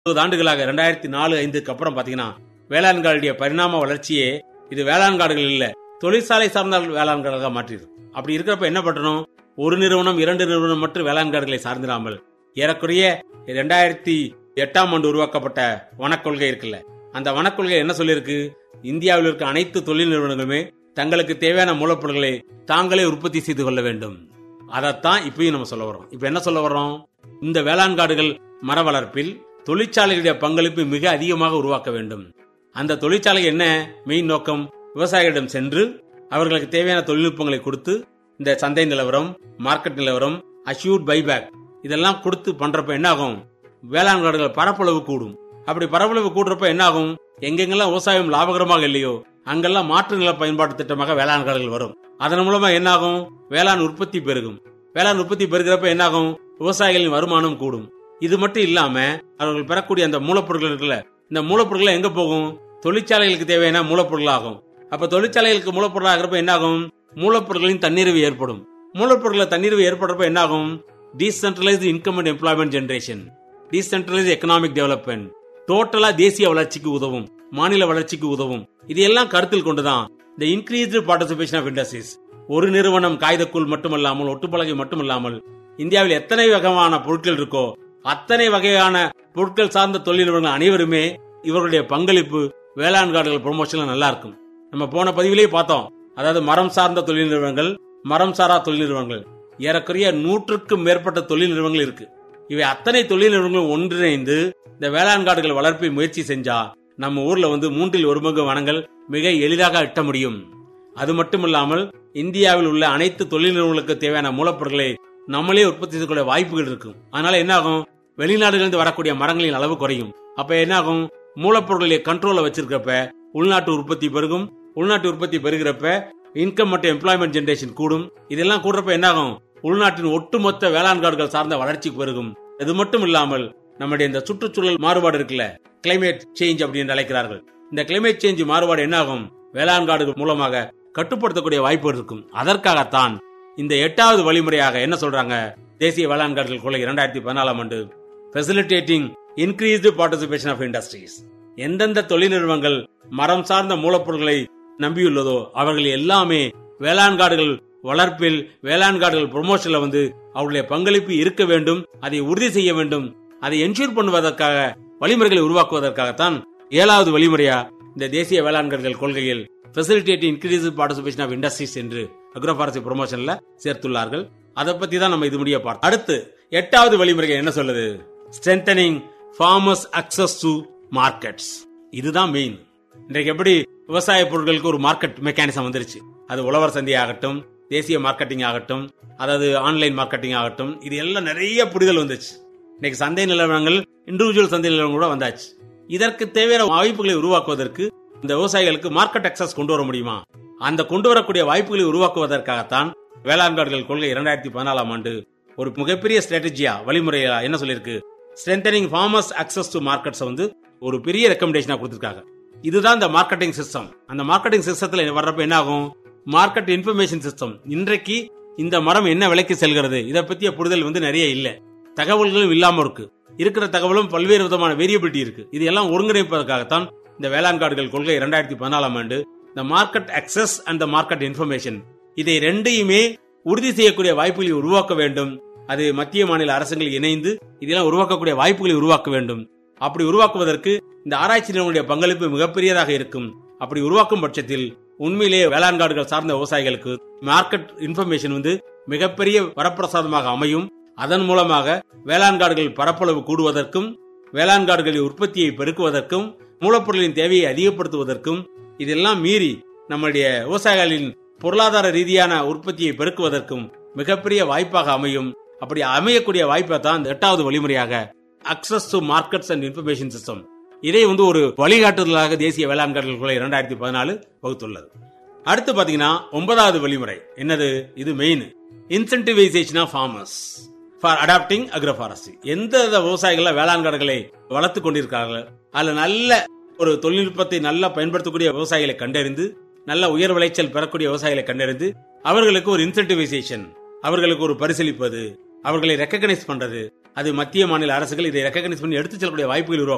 இருபது ஆண்டுகளாக ரெண்டாயிரத்தி நாலு ஐந்துக்கு அப்புறம் பாத்தீங்கன்னா வேளாண் காடுடைய பரிணாம வளர்ச்சியே இது வேளாண் காடுகள் இல்ல தொழிற்சாலை சார்ந்த வேளாண் காடுகளாக மாற்றிருக்கு அப்படி இருக்கிறப்ப என்ன பண்ணணும் ஒரு நிறுவனம் இரண்டு நிறுவனம் மட்டும் வேளாண் காடுகளை சார்ந்திராமல் ஏறக்குறைய ரெண்டாயிரத்தி எட்டாம் ஆண்டு உருவாக்கப்பட்ட வனக்கொள்கை இருக்குல்ல அந்த வனக்கொள்கை என்ன சொல்லியிருக்கு இந்தியாவில் இருக்க அனைத்து தொழில் நிறுவனங்களுமே தங்களுக்கு தேவையான மூலப்பொருட்களை தாங்களே உற்பத்தி செய்து கொள்ள வேண்டும் அதைத்தான் இப்பயும் நம்ம சொல்ல வரோம் இப்ப என்ன சொல்ல வர்றோம் இந்த வேளாண் காடுகள் மர வளர்ப்பில் தொழிற்சாலைகளுடைய பங்களிப்பு மிக அதிகமாக உருவாக்க வேண்டும் அந்த தொழிற்சாலை என்ன மெயின் நோக்கம் விவசாயிகளிடம் சென்று அவர்களுக்கு தேவையான தொழில்நுட்பங்களை கொடுத்து இந்த சந்தை நிலவரம் மார்க்கெட் நிலவரம் அஷ்யூர்ட் பைபேக் இதெல்லாம் கொடுத்து பண்றப்ப என்ன ஆகும் வேளாண் காடுகள் பரப்பளவு கூடும் அப்படி பரப்பளவு கூடுறப்ப என்ன ஆகும் எங்கெங்கெல்லாம் விவசாயம் லாபகரமாக இல்லையோ அங்கெல்லாம் மாற்று நில பயன்பாட்டு திட்டமாக வேளாண் காடுகள் வரும் அதன் மூலமா என்ன ஆகும் வேளாண் உற்பத்தி பெருகும் வேளாண் உற்பத்தி பெருகிறப்ப என்ன ஆகும் விவசாயிகளின் வருமானம் கூடும் இது மட்டும் இல்லாம அவர்கள் பெறக்கூடிய அந்த மூலப்பொருட்கள் இருக்குல்ல இந்த மூலப்பொருட்கள் எங்க போகும் தொழிற்சாலைகளுக்கு தேவையான மூலப்பொருள் ஆகும் அப்ப தொழிற்சாலைகளுக்கு மூலப்பொருள் ஆகிறப்ப என்ன ஆகும் மூலப்பொருட்களின் தன்னிறைவு ஏற்படும் மூலப்பொருட்கள தன்னிறைவு ஏற்படுறப்ப என்ன ஆகும் decentralised income and employment generation decentralise economic development டோட்டலா தேசிய வளர்ச்சிக்கு உதவும் மாநில வளர்ச்சிக்கு உதவும் இது எல்லாம் கருத்தில் கொண்டுதான் இந்த இன்க்ரீஸ்டு பார்ட்டிசிபேஷன் ஆஃப் இண்டஸ்ட்ரீஸ் ஒரு நிறுவனம் காகிதக்கூழ் மட்டுமல்லாமல் ஒட்டுப்பலகை மட்டுமல்லாமல் இந்தியாவில் எத்தனை வகையான பொருட்கள் இருக்கோ அத்தனை வகையான பொருட்கள் சார்ந்த தொழில் நிறுவனங்கள் அனைவருமே இவர்களுடைய பங்களிப்பு வேளாண் காடுகள் ப்ரொமோஷன்ல நல்லா இருக்கும் நம்ம போன பதிவிலேயே பார்த்தோம் அதாவது மரம் சார்ந்த தொழில் நிறுவனங்கள் மரம் சாரா தொழில் நிறுவனங்கள் ஏறக்குறைய நூற்றுக்கும் மேற்பட்ட தொழில் நிறுவனங்கள் இருக்கு இவை அத்தனை தொழில் நிறுவனங்களும் ஒன்றிணைந்து இந்த வேளாண் காடுகள் வளர்ப்பை முயற்சி செஞ்சா நம்ம ஊர்ல வந்து மூன்றில் ஒரு பங்கு வனங்கள் மிக எளிதாக எட்ட முடியும் அது மட்டுமில்லாமல் இந்தியாவில் உள்ள அனைத்து தொழில் நிறுவனங்களுக்கு தேவையான மூலப்பொருட்களை நம்மளே உற்பத்தி செய்யக்கூடிய வாய்ப்புகள் இருக்கும் அதனால என்ன ஆகும் வெளிநாடுகளிலிருந்து வரக்கூடிய மரங்களின் அளவு குறையும் அப்ப என்ன ஆகும் மூலப்பொருட்களை கண்ட்ரோல்ல வச்சிருக்கப்ப உள்நாட்டு உற்பத்தி பெருகும் உள்நாட்டு உற்பத்தி பெருகிறப்ப இன்கம் மற்றும் எம்ப்ளாய்மெண்ட் ஜெனரேஷன் கூடும் இதெல்லாம் கூடுறப்ப என்ன ஆகும் உள்நாட்டின் ஒட்டுமொத்த வேளாண் காடுகள் சார்ந்த வளர்ச்சி பெருகும் இது மட்டும் இல்லாமல் நம்முடைய இந்த சுற்றுச்சூழல் மாறுபாடு இருக்குல்ல கிளைமேட் சேஞ்ச் அப்படின்னு அழைக்கிறார்கள் இந்த கிளைமேட் சேஞ்ச் மாறுபாடு என்ன ஆகும் வேளாண் காடுகள் மூலமாக கட்டுப்படுத்தக்கூடிய வாய்ப்பு இருக்கும் அதற்காகத்தான் இந்த எட்டாவது வழிமுறையாக என்ன சொல்றாங்க தேசிய வேளாண் காடுகள் கொள்கை இரண்டாயிரத்தி பதினாலாம் ஆண்டு facilitating increased participation of industries எந்தெந்த தொழில் நிறுவனங்கள் மரம் சார்ந்த மூலப்பொருட்களை நம்பியுள்ளதோ அவர்கள் எல்லாமே வேளாண் காடுகள் வளர்ப்பில் வேளாண் காடுகள் ப்ரொமோஷன்ல வந்து அவருடைய பங்களிப்பு இருக்க வேண்டும் அதை உறுதி செய்ய வேண்டும் அதை என்ஷூர் பண்ணுவதற்காக வழிமுறைகளை உருவாக்குவதற்காகத்தான் ஏழாவது வழிமுறையா இந்த தேசிய வேளாண் காடுகள் கொள்கையில் facilitate increase participation of industries என்று அக்ரோபாரசி ப்ரொமோஷன்ல சேர்த்துள்ளார்கள் அதை பத்தி தான் நம்ம இது முடிய பார்த்தோம் அடுத்து எட்டாவது வழிமுறை என்ன சொல்லுது strengthening farmers access to markets இதுதான் மெயின் இன்றைக்கு எப்படி விவசாய பொருட்களுக்கு ஒரு மார்க்கெட் மெக்கானிசம் வந்துருச்சு அது உழவர் சந்தை ஆகட்டும் தேசிய மார்க்கெட்டிங் ஆகட்டும் அதாவது ஆன்லைன் மார்க்கெட்டிங் ஆகட்டும் இது எல்லாம் நிறைய புரிதல் வந்துச்சு இன்னைக்கு சந்தை நிலவரங்கள் இண்டிவிஜுவல் சந்தை நிலவரம் கூட வந்தாச்சு இதற்கு தேவையான வாய்ப்புகளை உருவாக்குவதற்கு இந்த விவசாயிகளுக்கு மார்க்கெட் அக்சஸ் கொண்டு வர முடியுமா அந்த கொண்டு வரக்கூடிய வாய்ப்புகளை உருவாக்குவதற்காகத்தான் வேளாண் காடுகள் கொள்கை இரண்டாயிரத்தி பதினாலாம் ஆண்டு ஒரு மிகப்பெரிய ஸ்ட்ராட்டஜியா வழிமுறையா என்ன சொல்லியிருக்கு strengthening farmers access to markets வந்து ஒரு பெரிய ரெக்கமெண்டேஷனா கொடுத்திருக்காங்க இதுதான் இந்த மார்க்கெட்டிங் சிஸ்டம் அந்த மார்க்கெட்டிங் சிஸ்டத்துல வர்றப்ப என்ன ஆகும் மார்க்கெட் இன்ஃபர்மேஷன் சிஸ்டம் இன்றைக்கு இந்த மரம் என்ன விலைக்கு செல்கிறது இதை பத்திய புரிதல் வந்து நிறைய இல்ல தகவல்களும் இல்லாம இருக்கு இருக்கிற தகவலும் பல்வேறு விதமான வேரியபிலிட்டி இருக்கு இது எல்லாம் ஒருங்கிணைப்பதற்காகத்தான் இந்த வேளாண் காடுகள் கொள்கை இரண்டாயிரத்தி பதினாலாம் ஆண்டு இந்த market access and market information இதை ரெண்டையுமே உறுதி செய்யக்கூடிய வாய்ப்புகளை உருவாக்க வேண்டும் அது மத்திய மாநில அரசுகள் இணைந்து இதெல்லாம் உருவாக்கக்கூடிய வாய்ப்புகளை உருவாக்க வேண்டும் அப்படி உருவாக்குவதற்கு இந்த ஆராய்ச்சி நிறுவனுடைய பங்களிப்பு மிகப்பெரியதாக இருக்கும் அப்படி உருவாக்கும் பட்சத்தில் உண்மையிலேயே வேளாண் காடுகள் சார்ந்த விவசாயிகளுக்கு மார்க்கெட் இன்ஃபர்மேஷன் வந்து மிகப்பெரிய வரப்பிரசாதமாக அமையும் அதன் மூலமாக வேளாண் காடுகள் பரப்பளவு கூடுவதற்கும் வேளாண் காடுகளின் உற்பத்தியை பெருக்குவதற்கும் மூலப்பொருளின் தேவையை அதிகப்படுத்துவதற்கும் இதெல்லாம் மீறி நம்முடைய விவசாயிகளின் பொருளாதார ரீதியான உற்பத்தியை பெருக்குவதற்கும் மிகப்பெரிய வாய்ப்பாக அமையும் அப்படி அமையக்கூடிய வாய்ப்பை தான் இந்த எட்டாவது வழிமுறையாக access to markets and information system இதை வந்து ஒரு வழிகாட்டுதலாக தேசிய வேளாண் கடல் கொலை இரண்டாயிரத்தி பதினாலு வகுத்துள்ளது அடுத்து பாத்தீங்கன்னா ஒன்பதாவது வழிமுறை என்னது இது main incentivisation of farmers for adopting agroforestry எந்த விவசாயிகள் வேளாண் காடுகளை வளர்த்து கொண்டிருக்கிறார்கள் அதுல நல்ல ஒரு தொழில்நுட்பத்தை நல்லா பயன்படுத்தக்கூடிய விவசாயிகளை கண்டறிந்து நல்ல உயர் விளைச்சல் பெறக்கூடிய விவசாயிகளை கண்டறிந்து அவர்களுக்கு ஒரு இன்சென்டிவைசேஷன் அவர்களுக்கு ஒரு பரிசீலிப்பது அவர்களை ரெக்கக்னைஸ் பண்றது அது மத்திய மாநில அரசுகள் இதை ரெக்கக்னைஸ் பண்ணி எடுத்து செல்லக்கூடிய வாய்ப்புகள் உருவாக்கும்